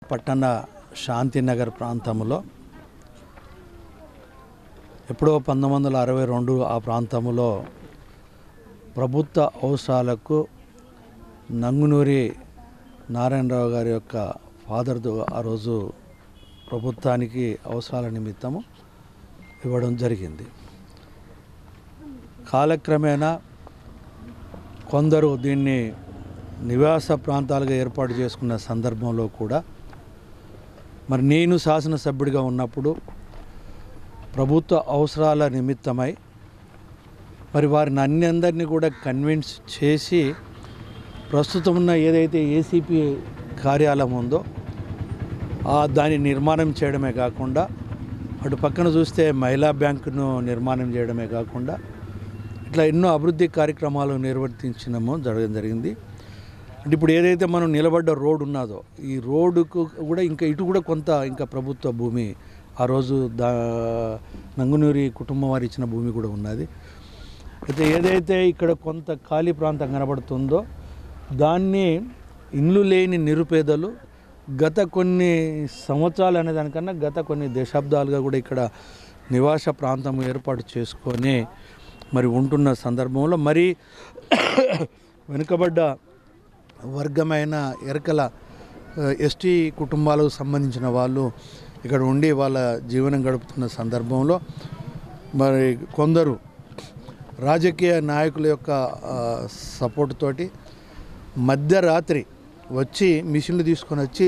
పట్టణ శాంతినగర్ ప్రాంతంలో ఎప్పుడో పంతొమ్మిది వందల అరవై రెండు ఆ ప్రాంతంలో ప్రభుత్వ అవసరాలకు నంగునూరి నారాయణరావు గారి యొక్క ఫాదర్ ఆ రోజు ప్రభుత్వానికి అవసరాల నిమిత్తము ఇవ్వడం జరిగింది కాలక్రమేణా కొందరు దీన్ని నివాస ప్రాంతాలుగా ఏర్పాటు చేసుకున్న సందర్భంలో కూడా మరి నేను శాసనసభ్యుడిగా ఉన్నప్పుడు ప్రభుత్వ అవసరాల నిమిత్తమై మరి వారిని అన్ని అందరినీ కూడా కన్విన్స్ చేసి ప్రస్తుతం ఉన్న ఏదైతే ఏసీపీ కార్యాలయం ఉందో ఆ దాని నిర్మాణం చేయడమే కాకుండా అటు పక్కన చూస్తే మహిళా బ్యాంకును నిర్మాణం చేయడమే కాకుండా ఇట్లా ఎన్నో అభివృద్ధి కార్యక్రమాలు నిర్వర్తించడము జరగడం జరిగింది అంటే ఇప్పుడు ఏదైతే మనం నిలబడ్డ రోడ్ ఉన్నదో ఈ రోడ్డుకు కూడా ఇంకా ఇటు కూడా కొంత ఇంకా ప్రభుత్వ భూమి ఆ రోజు దా నంగునూరి కుటుంబం వారు ఇచ్చిన భూమి కూడా ఉన్నది అయితే ఏదైతే ఇక్కడ కొంత ఖాళీ ప్రాంతం కనబడుతుందో దాన్ని ఇండ్లు లేని నిరుపేదలు గత కొన్ని సంవత్సరాలు అనే దానికన్నా గత కొన్ని దశాబ్దాలుగా కూడా ఇక్కడ నివాస ప్రాంతం ఏర్పాటు చేసుకొని మరి ఉంటున్న సందర్భంలో మరి వెనుకబడ్డ వర్గమైన ఎరకల ఎస్టీ కుటుంబాలకు సంబంధించిన వాళ్ళు ఇక్కడ ఉండి వాళ్ళ జీవనం గడుపుతున్న సందర్భంలో మరి కొందరు రాజకీయ నాయకుల యొక్క ఆ, సపోర్ట్ తోటి మధ్యరాత్రి వచ్చి మిషన్లు తీసుకొని వచ్చి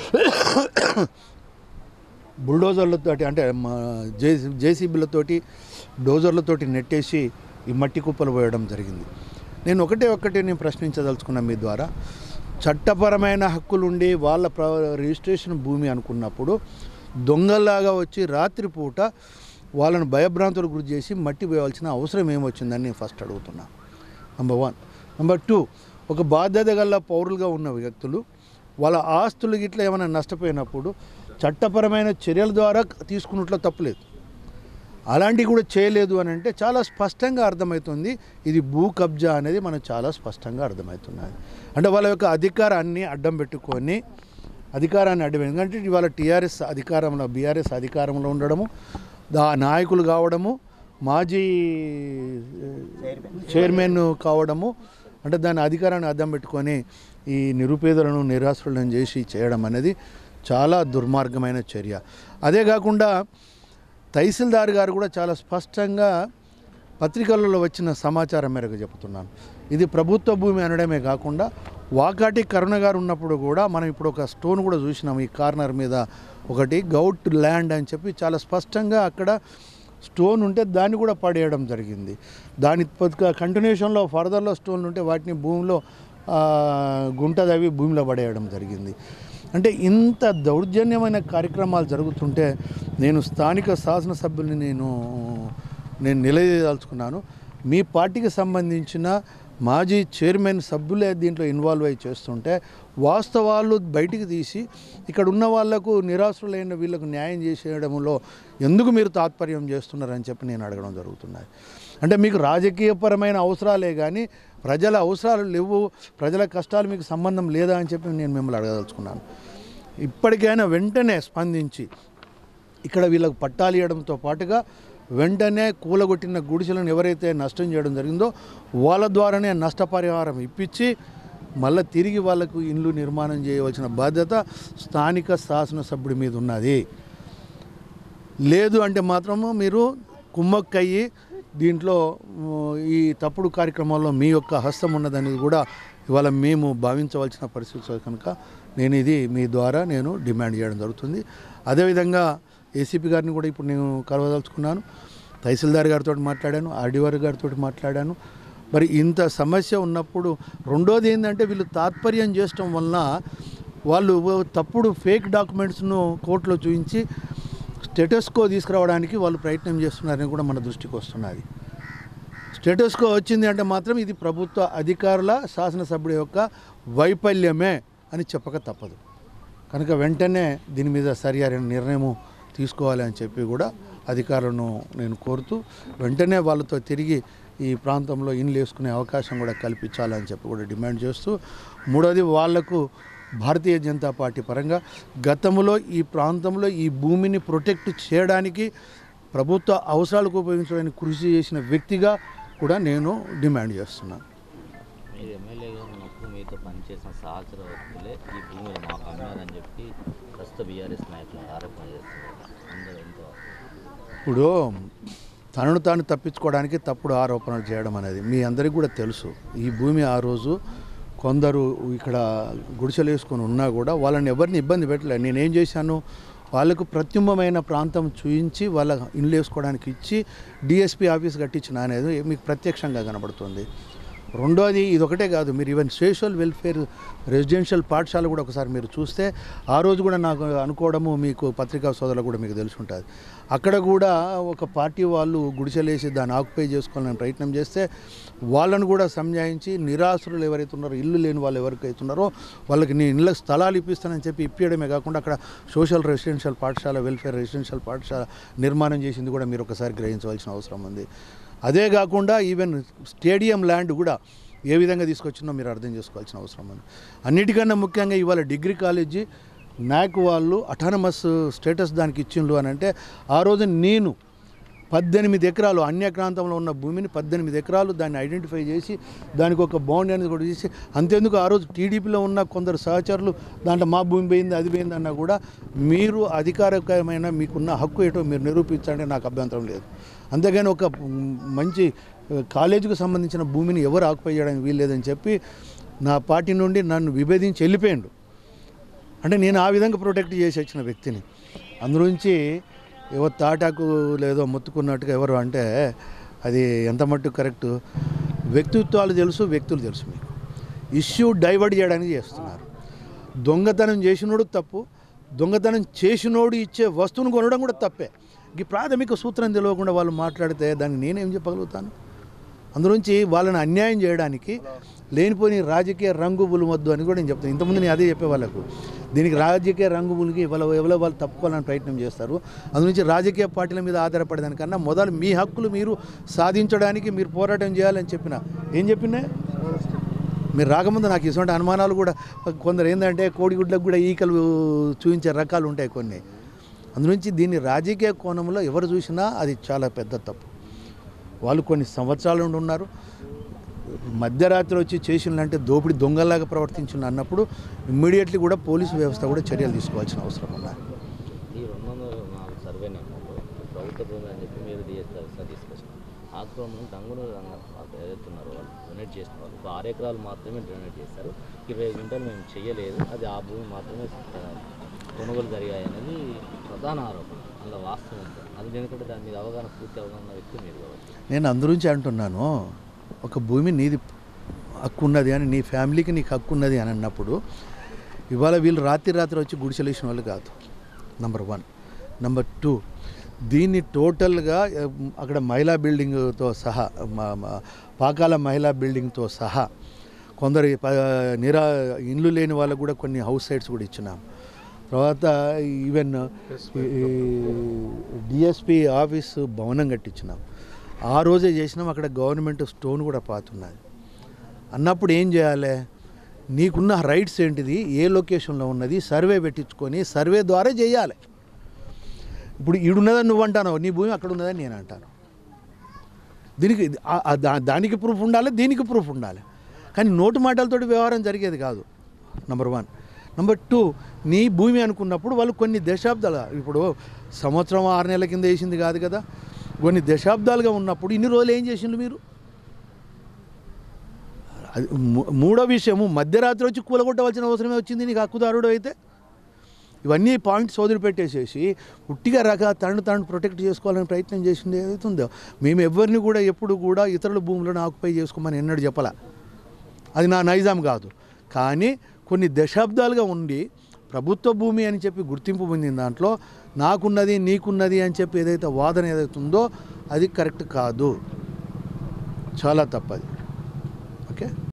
బుల్డోజర్లతోటి అంటే జే జేసీబీలతోటి డోజర్లతోటి నెట్టేసి ఈ మట్టి కుప్పలు పోయడం జరిగింది నేను ఒకటే ఒక్కటే నేను ప్రశ్నించదలుచుకున్నా మీ ద్వారా చట్టపరమైన హక్కులుండి వాళ్ళ ప్ర రిజిస్ట్రేషన్ భూమి అనుకున్నప్పుడు దొంగల్లాగా వచ్చి రాత్రిపూట వాళ్ళను భయభ్రాంతులకు గురి చేసి మట్టి పోయవలసిన అవసరం ఏమొచ్చిందని నేను ఫస్ట్ అడుగుతున్నా నెంబర్ వన్ నెంబర్ టూ ఒక బాధ్యత గల పౌరులుగా ఉన్న వ్యక్తులు వాళ్ళ ఆస్తులు గిట్ల ఏమైనా నష్టపోయినప్పుడు చట్టపరమైన చర్యల ద్వారా తీసుకున్నట్లో తప్పులేదు అలాంటివి కూడా చేయలేదు అని అంటే చాలా స్పష్టంగా అర్థమవుతుంది ఇది భూ కబ్జా అనేది మనకు చాలా స్పష్టంగా అర్థమవుతున్నది అంటే వాళ్ళ యొక్క అధికారాన్ని అడ్డం పెట్టుకొని అధికారాన్ని అడ్డం ఎందుకంటే ఇవాళ టీఆర్ఎస్ అధికారంలో బీఆర్ఎస్ అధికారంలో ఉండడము దా నాయకులు కావడము మాజీ చైర్మన్ కావడము అంటే దాని అధికారాన్ని అద్దం పెట్టుకొని ఈ నిరుపేదలను నిరాశ్రులను చేసి చేయడం అనేది చాలా దుర్మార్గమైన చర్య అదే కాకుండా తహసీల్దార్ గారు కూడా చాలా స్పష్టంగా పత్రికలలో వచ్చిన సమాచారం మేరకు చెప్తున్నాను ఇది ప్రభుత్వ భూమి అనడమే కాకుండా వాకాటి కరుణ గారు ఉన్నప్పుడు కూడా మనం ఇప్పుడు ఒక స్టోన్ కూడా చూసినాం ఈ కార్నర్ మీద ఒకటి గౌట్ ల్యాండ్ అని చెప్పి చాలా స్పష్టంగా అక్కడ స్టోన్ ఉంటే దాన్ని కూడా పడేయడం జరిగింది దాని కంటిన్యూషన్లో ఫర్దర్లో స్టోన్ ఉంటే వాటిని భూమిలో ఆ, గుంట తవ్వి భూమిలో పడేయడం జరిగింది అంటే ఇంత దౌర్జన్యమైన కార్యక్రమాలు జరుగుతుంటే నేను స్థానిక శాసనసభ్యుల్ని నేను నేను నిలదీయదలుచుకున్నాను మీ పార్టీకి సంబంధించిన మాజీ చైర్మన్ సభ్యులే దీంట్లో ఇన్వాల్వ్ అయి చేస్తుంటే వాస్తవాలు బయటికి తీసి ఇక్కడ ఉన్న వాళ్లకు నిరాశ్రులైన వీళ్ళకు న్యాయం చేసేయడంలో ఎందుకు మీరు తాత్పర్యం చేస్తున్నారని చెప్పి నేను అడగడం జరుగుతున్నది అంటే మీకు రాజకీయపరమైన అవసరాలే కానీ ప్రజల అవసరాలు లేవు ప్రజల కష్టాలు మీకు సంబంధం లేదా అని చెప్పి నేను మిమ్మల్ని అడగదలుచుకున్నాను ఇప్పటికైనా వెంటనే స్పందించి ఇక్కడ వీళ్ళకు పట్టాలు ఇవ్వడంతో పాటుగా వెంటనే కూలగొట్టిన గుడిసెలను ఎవరైతే నష్టం చేయడం జరిగిందో వాళ్ళ ద్వారానే నష్టపరిహారం ఇప్పించి మళ్ళీ తిరిగి వాళ్ళకు ఇండ్లు నిర్మాణం చేయవలసిన బాధ్యత స్థానిక శాసనసభ్యుడి మీద ఉన్నది లేదు అంటే మాత్రము మీరు కుమ్మక్కయ్యి దీంట్లో ఉ, ఈ తప్పుడు కార్యక్రమాల్లో మీ యొక్క హస్తం ఉన్నదనేది కూడా ఇవాళ మేము భావించవలసిన పరిస్థితి కనుక నేను ఇది మీ ద్వారా నేను డిమాండ్ చేయడం జరుగుతుంది అదేవిధంగా ఏసీపీ గారిని కూడా ఇప్పుడు నేను కలవదలుచుకున్నాను తహసీల్దార్ గారితో మాట్లాడాను ఆర్డీఆర్ గారితో మాట్లాడాను మరి ఇంత సమస్య ఉన్నప్పుడు రెండోది ఏంటంటే వీళ్ళు తాత్పర్యం చేయటం వలన వాళ్ళు తప్పుడు ఫేక్ డాక్యుమెంట్స్ను కోర్టులో చూపించి స్టేటస్కో తీసుకురావడానికి వాళ్ళు ప్రయత్నం చేస్తున్నారని కూడా మన దృష్టికి వస్తున్నది స్టేటస్కో వచ్చింది అంటే మాత్రం ఇది ప్రభుత్వ అధికారుల శాసనసభ్యుడి యొక్క వైఫల్యమే అని చెప్పక తప్పదు కనుక వెంటనే దీని మీద సరి అయిన నిర్ణయము తీసుకోవాలి అని చెప్పి కూడా అధికారులను నేను కోరుతూ వెంటనే వాళ్ళతో తిరిగి ఈ ప్రాంతంలో ఇండ్లు వేసుకునే అవకాశం కూడా కల్పించాలని చెప్పి కూడా డిమాండ్ చేస్తూ మూడోది వాళ్లకు భారతీయ జనతా పార్టీ పరంగా గతంలో ఈ ప్రాంతంలో ఈ భూమిని ప్రొటెక్ట్ చేయడానికి ప్రభుత్వ అవసరాలకు ఉపయోగించడానికి కృషి చేసిన వ్యక్తిగా కూడా నేను డిమాండ్ చేస్తున్నాను మీరు ఎమ్మెల్యేగా ఉన్నప్పుడు మీతో పనిచేసిన సహచర వ్యక్తులే ఈ భూమిలో మాకు అమ్మారని చెప్పి ప్రస్తుత బీఆర్ఎస్ నాయకులు ఆరోపణ చేస్తున్నారు అందరూ ఎంతో ఇప్పుడు తనను తాను తప్పించుకోవడానికి తప్పుడు ఆరోపణలు చేయడం అనేది మీ అందరికీ కూడా తెలుసు ఈ భూమి ఆ రోజు కొందరు ఇక్కడ గుడిసెలు వేసుకొని ఉన్నా కూడా వాళ్ళని ఎవరిని ఇబ్బంది పెట్టలేదు నేనేం చేశాను వాళ్ళకు ప్రత్యుంబమైన ప్రాంతం చూయించి వాళ్ళ ఇల్లు వేసుకోవడానికి ఇచ్చి డిఎస్పీ ఆఫీస్ కట్టించిన అనేది మీకు ప్రత్యక్షంగా కనబడుతుంది రెండోది ఇది ఒకటే కాదు మీరు ఈవెన్ సోషల్ వెల్ఫేర్ రెసిడెన్షియల్ పాఠశాల కూడా ఒకసారి మీరు చూస్తే ఆ రోజు కూడా నాకు అనుకోవడము మీకు పత్రికా సోదరులు కూడా మీకు తెలిసి ఉంటుంది అక్కడ కూడా ఒక పార్టీ వాళ్ళు గుడిసెలేసి దాన్ని ఆక్యుపై చేసుకోవాలని ప్రయత్నం చేస్తే వాళ్ళను కూడా సంజాయించి నిరాశ్రులు ఎవరైతే ఉన్నారో ఇల్లు లేని వాళ్ళు ఎవరికైతే ఉన్నారో వాళ్ళకి నేను ఇళ్ళ స్థలాలు ఇప్పిస్తానని చెప్పి ఇప్పించడమే కాకుండా అక్కడ సోషల్ రెసిడెన్షియల్ పాఠశాల వెల్ఫేర్ రెసిడెన్షియల్ పాఠశాల నిర్మాణం చేసింది కూడా మీరు ఒకసారి గ్రహించవలసిన అవసరం ఉంది అదే కాకుండా ఈవెన్ స్టేడియం ల్యాండ్ కూడా ఏ విధంగా తీసుకొచ్చినో మీరు అర్థం చేసుకోవాల్సిన అవసరం ఉంది అన్నిటికన్నా ముఖ్యంగా ఇవాళ డిగ్రీ కాలేజీ నాక్ వాళ్ళు అటానమస్ స్టేటస్ దానికి ఇచ్చిండ్రు అని అంటే ఆ రోజు నేను పద్దెనిమిది ఎకరాలు అన్యక్రాంతంలో ఉన్న భూమిని పద్దెనిమిది ఎకరాలు దాన్ని ఐడెంటిఫై చేసి దానికి ఒక బౌండ్ అనేది కూడా చేసి అంతేందుకు ఆ రోజు టీడీపీలో ఉన్న కొందరు సహచరులు దాంట్లో మా భూమి పోయింది అది పోయింది అన్నా కూడా మీరు అధికారికమైన మీకున్న హక్కు ఏటో మీరు నిరూపించండి నాకు అభ్యంతరం లేదు అంతేగాని ఒక మంచి కాలేజీకి సంబంధించిన భూమిని ఎవరు ఆక్యుపై చేయడానికి వీల్లేదని చెప్పి నా పార్టీ నుండి నన్ను విభేదించి వెళ్ళిపోయిండు అంటే నేను ఆ విధంగా ప్రొటెక్ట్ చేసి వచ్చిన వ్యక్తిని అందులోంచి ఎవరు తాటాకు లేదో మొత్తుకున్నట్టుగా ఎవరు అంటే అది ఎంత మట్టుకు కరెక్ట్ వ్యక్తిత్వాలు తెలుసు వ్యక్తులు తెలుసు మీకు ఇష్యూ డైవర్ట్ చేయడానికి చేస్తున్నారు దొంగతనం చేసినోడు తప్పు దొంగతనం చేసినోడు ఇచ్చే వస్తువును కొనడం కూడా తప్పే ఈ ప్రాథమిక సూత్రం తెలియకుండా వాళ్ళు మాట్లాడితే దాన్ని నేనేం చెప్పగలుగుతాను అందులోంచి వాళ్ళని అన్యాయం చేయడానికి లేనిపోని రాజకీయ రంగు వద్దు అని కూడా నేను చెప్తాను ఇంతకుముందు నేను అదే చెప్పే వాళ్ళకు దీనికి రాజకీయ రంగు బులికి వాళ్ళ ఎవరో వాళ్ళు తప్పుకోవాలని ప్రయత్నం చేస్తారు అందులోంచి రాజకీయ పార్టీల మీద ఆధారపడేదానికన్నా మొదలు మీ హక్కులు మీరు సాధించడానికి మీరు పోరాటం చేయాలని చెప్పిన ఏం చెప్పినా మీరు రాకముందు నాకు ఇటువంటి అనుమానాలు కూడా కొందరు ఏంటంటే కోడిగుడ్లకు కూడా ఈకలు చూపించే రకాలు ఉంటాయి కొన్ని అందునుంచి దీన్ని రాజకీయ కోణంలో ఎవరు చూసినా అది చాలా పెద్ద తప్పు వాళ్ళు కొన్ని సంవత్సరాల నుండి ఉన్నారు మధ్యరాత్రి వచ్చి చేసిందంటే దోపిడి దొంగల్లాగా ప్రవర్తించిన అన్నప్పుడు ఇమ్మీడియట్లీ కూడా పోలీసు వ్యవస్థ కూడా చర్యలు తీసుకోవాల్సిన అవసరం ఉన్నాయి ఈ రెండు వందల నాలుగు సర్వే నెంబర్లో ప్రభుత్వ భూమి అని చెప్పి మీరు డిఎస్పీ ఆఫీసర్ తీసుకొచ్చారు ఆ క్రమంలో గంగులు ఏదైతున్నారో వాళ్ళు డొనేట్ చేసిన వాళ్ళు ఒక ఆరు ఎకరాలు మాత్రమే డొనేట్ చేశారు ఇరవై గుంటలు మేము చేయలేదు అది ఆ భూమి మాత్రమే ఆ, కొనుగోలు జరిగాయి అనేది ప్రధాన ఆరోపణ అందులో వాస్తవం ఉంది. అది ఎందుకంటే దాని మీద అవగాహన పూర్తి అవగాహన ఉన్న వ్యక్తి మీరు కాబట్టి నేను అందురించి అంటున్నాను ఒక భూమి నీది హక్కు ఉన్నది అని నీ ఫ్యామిలీకి నీకు హక్కు ఉన్నది అని అన్నప్పుడు ఇవాళ వీళ్ళు రాత్రి రాత్రి వచ్చి గుడిసెలేసిన వాళ్ళు కాదు నంబర్ వన్ నంబర్ టూ దీన్ని టోటల్గా ఆ, అక్కడ మహిళా బిల్డింగ్తో సహా మా- మా పాకాల మహిళా బిల్డింగ్తో సహా కొందరు ప- నిరా ఇండ్లు లేని వాళ్ళకు కూడా కొన్ని హౌస్ సైట్స్ కూడా ఇచ్చినాం తర్వాత ఈవెన్ డిఎస్పి ఆఫీస్ భవనం కట్టించినాం ఆ రోజే చేసినాం అక్కడ గవర్నమెంట్ స్టోన్ కూడా పాతున్నది అన్నప్పుడు ఏం చేయాలి నీకున్న రైట్స్ ఏంటిది ఏ లొకేషన్లో ఉన్నది సర్వే పెట్టించుకొని సర్వే ద్వారా చేయాలి ఇప్పుడు ఈడున్నదని నువ్వు అంటాను నీ భూమి అక్కడ ఉన్నదని నేను అంటాను దీనికి ఆ- ఆ దా- దానికి ప్రూఫ్ ఉండాలి దీనికి ప్రూఫ్ ఉండాలి కానీ నోటు మాటలతోటి వ్యవహారం జరిగేది కాదు నంబర్ వన్ నంబర్ టూ నీ భూమి అనుకున్నప్పుడు వాళ్ళు కొన్ని దశాబ్దాలు ఇప్పుడు సంవత్సరం ఆరు నెలల కింద వేసింది కాదు కదా కొన్ని దశాబ్దాలుగా ఉన్నప్పుడు ఇన్ని రోజులు ఏం చేసిండ్రు మీరు అది మూ- మూడో విషయము మధ్యరాత్రి వచ్చి కూలగొట్టవలసిన అవసరమే వచ్చింది నీకు హక్కుదారుడు అయితే ఇవన్నీ పాయింట్స్ వదిలిపెట్టేసేసి ఉట్టిగా రక తను తాను ప్రొటెక్ట్ చేసుకోవాలని ప్రయత్నం చేసింది ఏదైతే ఉందో మేము ఎవరిని కూడా ఎప్పుడు కూడా ఇతరుల భూములను ఆక్యుపై చేసుకోమని ఎన్నడూ చెప్పాల అది నా నైజాం కాదు కానీ కొన్ని దశాబ్దాలుగా ఉండి ప్రభుత్వ భూమి అని చెప్పి గుర్తింపు పొందిన దాంట్లో నాకున్నది నీకున్నది అని చెప్పి ఏదైతే వాదన ఏదైతే ఉందో అది కరెక్ట్ కాదు చాలా తప్పది ఓకే